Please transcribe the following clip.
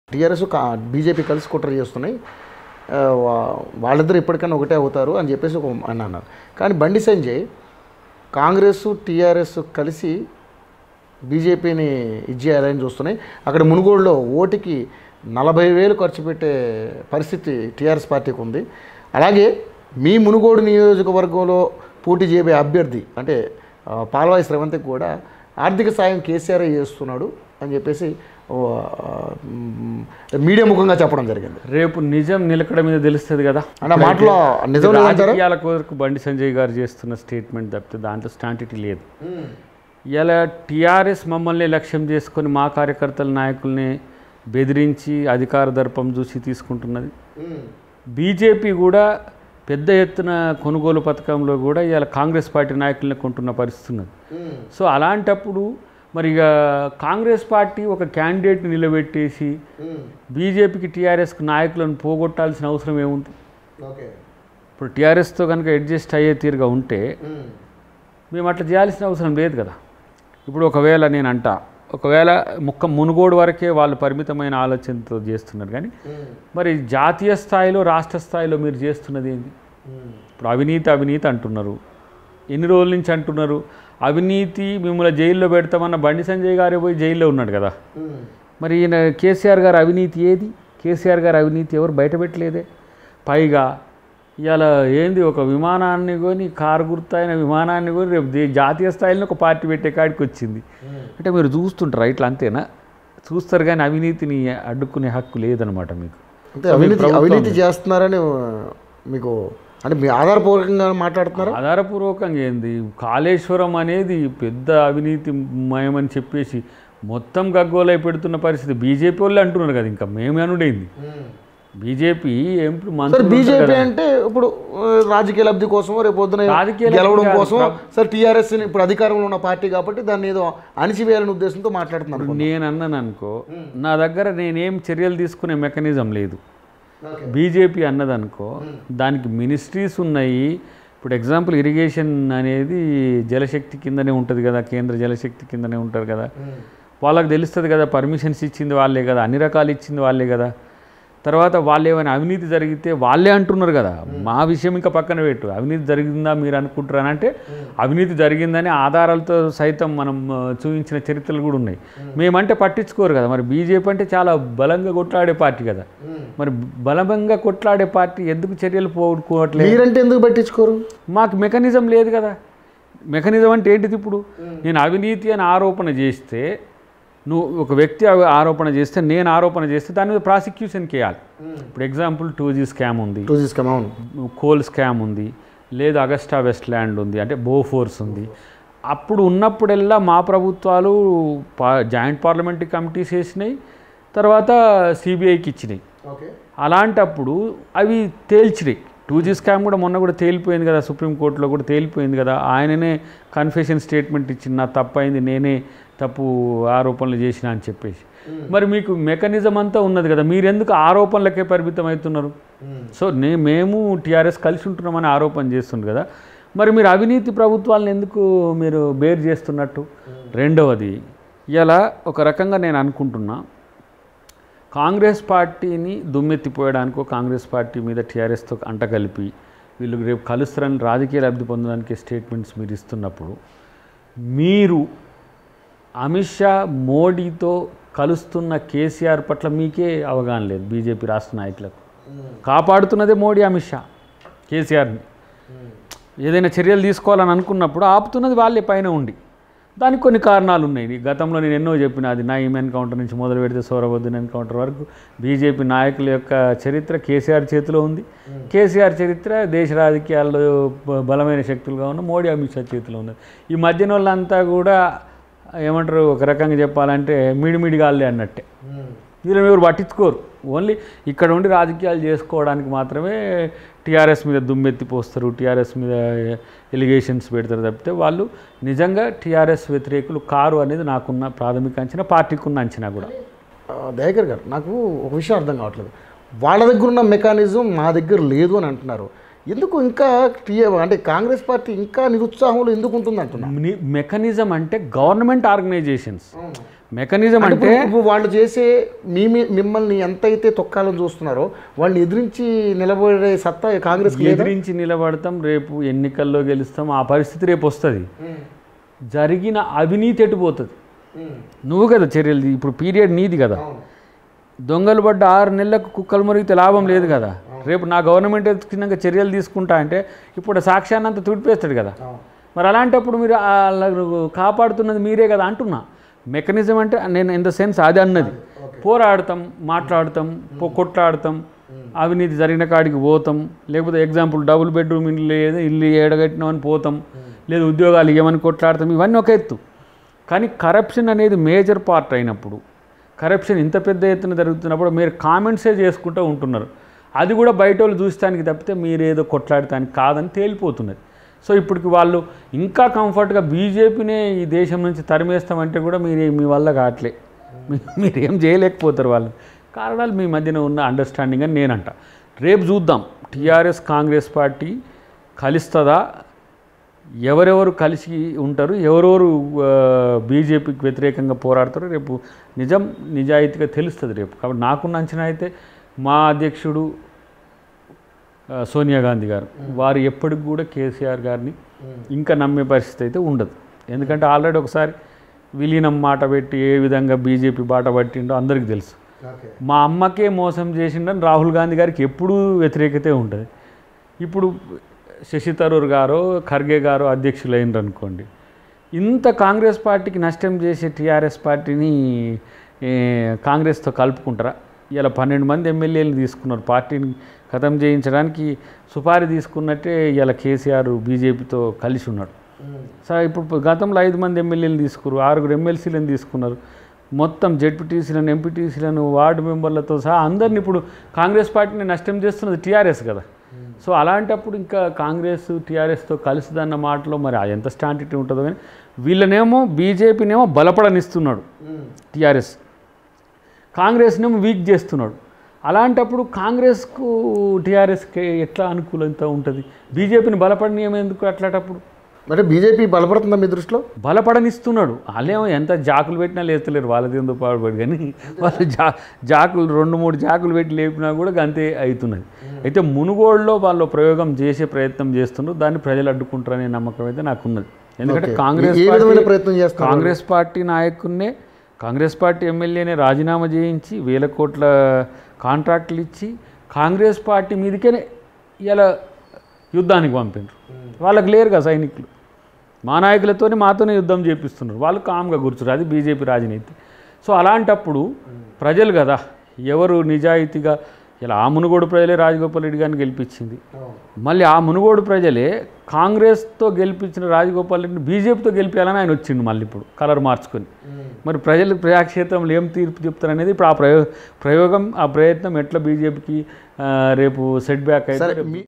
TRS కా BJP కలిసి కుట్ర చేస్తున్నాయి ఆ, వా- వాళ్ళిద్దరు ఇప్పటికైనా ఒకటే అవుతారు అని చెప్పేసి ఒక అని అన్నారు కానీ బండి సంజయ్ కాంగ్రెస్ టీఆర్ఎస్ కలిసి బీజేపీని ఇది చేయాలని చూస్తున్నాయి అక్కడ మునుగోడులో ఓటుకి నలభై వేలు ఖర్చు పెట్టే పరిస్థితి టీఆర్ఎస్ పార్టీకి ఉంది అలాగే మీ మునుగోడు నియోజకవర్గంలో పోటీ చేయబోయే అభ్యర్థి అంటే ఆ, పాల్వాయి స్రవంతికి కూడా ఆర్థిక సాయం కేసీఆర్ చేస్తున్నాడు అని చెప్పేసి ఓ, ఆ, మ్, మీడియా ముఖంగా చెప్పడం జరిగింది రేపు నిజం నిలకడ మీద తెలుస్తుంది కదా అన్న మాటలో నిజం లేదంటారా రాజకీయాల కొరకు బండి సంజయ్ గారు చేస్తున్న స్టేట్మెంట్ తప్పితే దాంట్లో స్టాంటిటీ లేదు ఇలా టీఆర్ఎస్ మమ్మల్ని లక్ష్యం చేసుకొని మా కార్యకర్తల నాయకుల్ని బెదిరించి అధికార దర్పం చూసి తీసుకుంటున్నది బీజేపీ కూడా పెద్ద ఎత్తున కొనుగోలు పథకంలో కూడా ఇవాళ కాంగ్రెస్ పార్టీ నాయకుల్ని కొంటున్న పరిస్థితి ఉన్నది సో అలాంటప్పుడు మరి ఇక కాంగ్రెస్ పార్టీ ఒక క్యాండిడేట్ని నిలబెట్టేసి బీజేపీకి టీఆర్ఎస్కి నాయకులను పోగొట్టాల్సిన అవసరం ఏముంది ఓకే ఇప్పుడు టీఆర్ఎస్తో కనుక అడ్జస్ట్ అయ్యే తీరుగా ఉంటే మేము అట్లా చేయాల్సిన అవసరం లేదు కదా ఇప్పుడు ఒకవేళ నేను అంట ఒకవేళ ముక్క మునుగోడు వరకే వాళ్ళు పరిమితమైన ఆలోచనతో చేస్తున్నారు కానీ మరి జాతీయ స్థాయిలో రాష్ట్ర స్థాయిలో మీరు చేస్తున్నది ఏంటి ఇప్పుడు అవినీతి అవినీతి అంటున్నారు ఎన్ని రోజుల నుంచి అంటున్నారు అవినీతి మిమ్మల్ని జైల్లో పెడతామన్న బండి సంజయ్ గారే పోయి జైల్లో ఉన్నాడు కదా మరి ఈయన కేసీఆర్ గారు అవినీతి ఏది కేసీఆర్ గారు అవినీతి ఎవరు బయటపెట్టలేదే పైగా ఇవాళ ఏంది ఒక విమానాన్ని కొని కారు గుర్తయిన విమానాన్ని కొని రేపు దే- జాతీయ స్థాయిలో ఒక పార్టీ పెట్టే కాడికి వచ్చింది అంటే మీరు చూస్తుంటారా ఇట్లా అంతేనా చూస్తారు కానీ అవినీతిని అడ్డుకునే హక్కు లేదనమాట మీకు అంటే అవినీతి అవినీతి చేస్తున్నారని ఆ, మీకు అంటే మీ ఆధారపూర్వకంగా మాట్లాడుతున్నారా ఆధారపూర్వకంగా ఏంది కాళేశ్వరం అనేది పెద్ద అవినీతి మయమని చెప్పేసి మొత్తం గగ్గోలై పెడుతున్న పరిస్థితి బీజేపీ వాళ్ళు అంటున్నారు కదా ఇంకా మేము అనుడైంది బీజేపీ ఎంపీ సార్ మంత్రులు బీజేపీ అంటే ఇప్పుడు ఆ, రాజకీయ లబ్ధి కోసం రేపు పొద్దున రాజకీయ లబ్ధి గెలవడం కాదు. కోసం సార్ టీఆర్ఎస్ ఇప్పుడు అధికారంలో ఉన్న పార్టీ కాబట్టి దాన్ని ఏదో అణిచివేయాలనే ఉద్దేశంతో మాట్లాడుతున్నారు నేను అన్నాను అనుకో నా దగ్గర నేనేం చర్యలు తీసుకునే మెకానిజం లేదు బీజేపీ అన్నదనుకో దానికి మినిస్ట్రీస్ ఉన్నాయి ఇప్పుడు ఎగ్జాంపుల్ ఇరిగేషన్ అనేది జలశక్తి కిందనే ఉంటుంది కదా కేంద్ర జలశక్తి కిందనే ఉంటారు కదా వాళ్ళకి తెలుస్తుంది కదా పర్మిషన్స్ ఇచ్చింది వాళ్ళే కదా అన్ని రకాలు ఇచ్చింది వాళ్ళే కదా తర్వాత వాళ్ళు ఏమైనా అవినీతి జరిగితే వాళ్ళే అంటున్నారు కదా మా విషయం ఇంకా పక్కన పెట్టు అవినీతి జరిగిందా మీరు అనుకుంటారు అంటే అవినీతి జరిగిందని ఆధారాలతో సైతం మనం ఆ, చూపించిన చరిత్రలు కూడా ఉన్నాయి మేమంటే పట్టించుకోరు కదా మరి బీజేపీ అంటే చాలా బలంగా కొట్లాడే పార్టీ కదా మరి బలంగా కొట్లాడే పార్టీ ఎందుకు చర్యలు పోగొట్టుకోవట్లేదు మీరంటే ఎందుకు పట్టించుకోరు మాకు మెకానిజం లేదు కదా మెకానిజం అంటే ఏంటిది ఇప్పుడు నేను అవినీతి అని ఆరోపణ చేస్తే నువ్వు ఒక వ్యక్తి అవి ఆరోపణ చేస్తే నేను ఆరోపణ చేస్తే దాని మీద ప్రాసిక్యూషన్ చేయాలి ఇప్పుడు ఎగ్జాంపుల్ టూ జీ స్కామ్ ఉంది టూ తీసుకమ్ అవును కోల్ స్కామ్ ఉంది లేదు అగస్టా వెస్ట్ ల్యాండ్ ఉంది అంటే బోఫోర్స్ ఉంది అప్పుడు ఉన్నప్పుడల్లా మా ప్రభుత్వాలు పా జాయింట్ పార్లమెంటరీ కమిటీస్ వేసినాయి తర్వాత సిబిఐకి ఇచ్చినాయి ఓకే అలాంటప్పుడు అవి తేల్చినాయి టూ జీ స్కామ్ కూడా మొన్న కూడా తేలిపోయింది కదా సుప్రీంకోర్టులో కూడా తేలిపోయింది కదా ఆయననే కన్ఫెషన్ స్టేట్మెంట్ ఇచ్చింది నా తప్పైంది నేనే తప్పు ఆరోపణలు చేసిన అని చెప్పేసి మరి మీకు మెకానిజం అంతా ఉన్నది కదా మీరెందుకు ఆరోపణలకే పరిమితం అవుతున్నారు సో నే మేము టీఆర్ఎస్ కలిసి ఉంటున్నామని ఆరోపణ చేస్తుండ్రు కదా మరి మీరు అవినీతి ప్రభుత్వాలను ఎందుకు మీరు బేర్ చేస్తున్నట్టు రెండవది ఇలా ఒక రకంగా నేను అనుకుంటున్నా కాంగ్రెస్ పార్టీని దుమ్మెత్తిపోయడానికో కాంగ్రెస్ పార్టీ మీద టీఆర్ఎస్తో అంటగలిపి వీళ్ళు రేపు కలుస్తారని రాజకీయ లబ్ధి పొందడానికి స్టేట్మెంట్స్ మీరు ఇస్తున్నప్పుడు మీరు అమిత్ షా మోడీతో కలుస్తున్న కేసీఆర్ పట్ల మీకే అవగాహన లేదు బీజేపీ రాష్ట్ర నాయకులకు కాపాడుతున్నదే మోడీ అమిత్ షా కేసీఆర్ని ఏదైనా చర్యలు తీసుకోవాలని అనుకున్నప్పుడు ఆపుతున్నది వాళ్ళే పైన ఉండి దానికి కొన్ని కారణాలు ఉన్నాయి గతంలో నేను ఎన్నో చెప్పిన అది నయీం ఎన్కౌంటర్ నుంచి మొదలు పెడితే సౌరభద్దన్ ఎన్కౌంటర్ వరకు బీజేపీ నాయకుల యొక్క చరిత్ర కేసీఆర్ చేతిలో ఉంది కేసీఆర్ చరిత్ర దేశ రాజకీయాల్లో బ- బలమైన శక్తులుగా ఉన్న మోడీ అమిత్ షా చేతిలో ఉంది ఈ మధ్యన వాళ్ళంతా కూడా ఏమంటారు ఒక రకంగా చెప్పాలంటే మిడిమిడిగాళ్ళే అన్నట్టే వీళ్ళని ఎవరు పట్టించుకోరు ఓన్లీ ఇక్కడ ఉండి రాజకీయాలు చేసుకోవడానికి మాత్రమే టీఆర్ఎస్ మీద దుమ్మెత్తి పోస్తారు టీఆర్ఎస్ మీద ఎలిగేషన్స్ పెడతారు తప్పితే వాళ్ళు నిజంగా టీఆర్ఎస్ వ్యతిరేకులు కారు అనేది నాకున్న ప్రాథమిక అంచనా పార్టీకి ఉన్న అంచనా కూడా ఆ, దయాకర్ గారు నాకు ఒక విషయం అర్థం కావట్లేదు వాళ్ళ దగ్గర ఉన్న మెకానిజం మా దగ్గర లేదు అని అంటున్నారు ఎందుకు ఇంకా టీ- అంటే కాంగ్రెస్ పార్టీ ఇంకా నిరుత్సాహంలో ఎందుకు ఉంటుంది అంటున్నా మెకానిజం అంటే గవర్నమెంట్ ఆర్గనైజేషన్స్ మెకానిజం అంటే అంటే ఇప్పుడు- ఇప్పుడు వాళ్ళు చేసే మీ మీ- మిమ్మల్ని ఎంతైతే తొక్కాలని చూస్తున్నారో వాళ్ళని ఎదిరించి నిలబడే సత్తా కాంగ్రెస్ ఎదిరించి నిలబడతాం రేపు ఎన్నికల్లో గెలుస్తాం ఆ పరిస్థితి రేపు వస్తుంది జరిగిన అవినీతి ఎటుపోతుంది నువ్వు కదా చర్యలు తీ- ఇప్పుడు పీరియడ్ నీది కదా దొంగలు పడ్డ ఆరు నెలలకు కుక్కలు మురిగితే లాభం లేదు కదా రేపు నా గవర్నమెంట్ ఎత్తుకున్నాక చర్యలు తీసుకుంటా అంటే ఇప్పుడు సాక్ష్యాన్ని అంతా తుడిపేస్తాడు కదా మరి అలాంటప్పుడు మీరు వాళ్ళను కాపాడుతున్నది మీరే కదా అంటున్నా మెకానిజం అంటే నేను ఇన్ ద సెన్స్ అది అన్నది పోరాడతాం మాట్లాడతాం పో- కొట్లాడతాం అవినీతి జరిగిన కాడికి పోతాం లేకపోతే ఎగ్జాంపుల్ డబుల్ బెడ్రూమ్ ఇల్లు లేదు ఇల్లు ఏడగట్టినామని పోతాం లేదు ఉద్యోగాలు ఇవ్వమని కొట్లాడతాం ఇవన్నీ ఒక ఎత్తు కానీ కరప్షన్ అనేది మేజర్ పార్ట్ అయినప్పుడు కరప్షన్ ఇంత పెద్ద ఎత్తున జరుగుతున్నప్పుడు మీరు కామెంట్సే చేసుకుంటూ ఉంటున్నారు అది కూడా బయట వాళ్ళు చూస్తానికి తప్పితే మీరు ఏదో కొట్లాడటానికి కాదని తేలిపోతున్నది సో ఇప్పటికి వాళ్ళు ఇంకా కంఫర్ట్గా బీజేపీనే ఈ దేశం నుంచి తరిమేస్తామంటే కూడా మీరు మీ వల్ల కావట్లే మీ- మీరు ఏం చేయలేకపోతారు వాళ్ళు కారణాలు మీ మధ్యన ఉన్న అండర్స్టాండింగ్ అని నేనంట రేపు చూద్దాం టీఆర్ఎస్ కాంగ్రెస్ పార్టీ కలుస్తుందా ఎవరెవరు కలిసి ఉంటారు ఎవరెవరు ఆ, బీజేపీకి వ్యతిరేకంగా పోరాడతారో రేపు నిజం నిజాయితీగా తెలుస్తుంది రేపు కాబట్టి నాకున్న అంచనా అయితే మా అధ్యక్షుడు ఆ, సోనియా గాంధీ గారు వారు ఎప్పటికి కూడా కేసీఆర్ గారిని ఇంకా నమ్మే పరిస్థితి అయితే ఉండదు ఎందుకంటే ఆల్రెడీ ఒకసారి విలీనం మాట పెట్టి ఏ విధంగా బీజేపీ బాట పట్టిండో అందరికీ తెలుసు మా అమ్మకే మోసం చేసిండని రాహుల్ గాంధీ గారికి ఎప్పుడూ వ్యతిరేకతే ఉంటుంది ఇప్పుడు శశి తరూర్ గారు ఖర్గే గారు అధ్యక్షులు అయినారు అనుకోండి ఇంత కాంగ్రెస్ పార్టీకి నష్టం చేసే టీఆర్ఎస్ పార్టీని ఏ, కాంగ్రెస్తో కలుపుకుంటారా ఇలా పన్నెండు మంది ఎమ్మెల్యేలు తీసుకున్నారు పార్టీని ఖతం చేయించడానికి సుపారీ తీసుకున్నట్టే ఇలా కేసీఆర్ బీజేపీతో కలిసి ఉన్నాడు సో ఇప్పుడు గతంలో ఐదు మంది ఎమ్మెల్యేలు తీసుకున్నారు ఆరుగురు ఎమ్మెల్సీలను తీసుకున్నారు మొత్తం జెడ్పీటీసీలను ఎంపీటీసీలను వార్డు మెంబర్లతో సహా అందరిని ఇప్పుడు కాంగ్రెస్ పార్టీని నష్టం చేస్తున్నది టీఆర్ఎస్ కదా సో అలాంటప్పుడు ఇంకా కాంగ్రెస్ టీఆర్ఎస్తో కలిసిదన్న మాటలో మరి ఆ ఎంత స్టాంటిటీ ఉంటుందో కానీ వీళ్ళనేమో బీజేపీనేమో బలపడనిస్తున్నాడు టీఆర్ఎస్ కాంగ్రెస్నేమో వీక్ చేస్తున్నాడు అలాంటప్పుడు కాంగ్రెస్కు టీఆర్ఎస్కి ఎట్లా అనుకూలత ఉంటుంది బీజేపీని బలపడనీయం ఎందుకు అట్లాంటప్పుడు అంటే బీజేపీ బలపడుతుందా మీ దృష్టిలో బలపడనిస్తున్నాడు వాళ్ళేమో ఎంత జాకులు పెట్టినా లేస్తలేరు వాళ్ళది ఎందుకు పాడుపడి కానీ వాళ్ళు జా జాకులు రెండు మూడు జాకులు పెట్టి లేపినా కూడా అంతే అవుతున్నది అయితే మునుగోడులో వాళ్ళు ప్రయోగం చేసే ప్రయత్నం చేస్తున్నారు దాన్ని ప్రజలు అడ్డుకుంటారనే నమ్మకం అయితే నాకున్నది ఎందుకంటే ఓకే. కాంగ్రెస్ ఏ విధమైన పార్టీ- ప్రయత్నం చేస్తారు కాంగ్రెస్ పార్టీ నాయకున్నే కాంగ్రెస్ పార్టీ ఎమ్మెల్యేనే రాజీనామా చేయించి వేల కోట్ల కాంట్రాక్టులు ఇచ్చి కాంగ్రెస్ పార్టీ మీదకే ఇలా యుద్ధానికి పంపిండ్రు వాళ్ళకి లేరు కదా సైనికులు మా నాయకులతోనే మాతోనే యుద్ధం చేపిస్తున్నారు వాళ్ళు కామ్గా కూర్చున్నారు అది బీజేపీ రాజనీతి సో అలాంటప్పుడు ప్రజలు కదా ఎవరు నిజాయితీగా ఇలా ఆ మునుగోడు ప్రజలే రాజగోపాల్ రెడ్డి గారిని గెలిపించింది మళ్ళీ ఆ మునుగోడు ప్రజలే కాంగ్రెస్తో గెలిపించిన రాజగోపాల్ రెడ్డిని బీజేపీతో గెలిపించాలని ఆయన వచ్చిండు మళ్ళీ ఇప్పుడు కలర్ మార్చుకొని మరి ప్రజలు ప్రజాక్షేత్రంలో ఏం తీర్పు చెప్తారనేది ఇప్పుడు ఆ ప్రయో ప్రయోగం ఆ ప్రయత్నం ఎట్లా బీజేపీకి రేపు సెట్ బ్యాక్ అయితే సరే మీ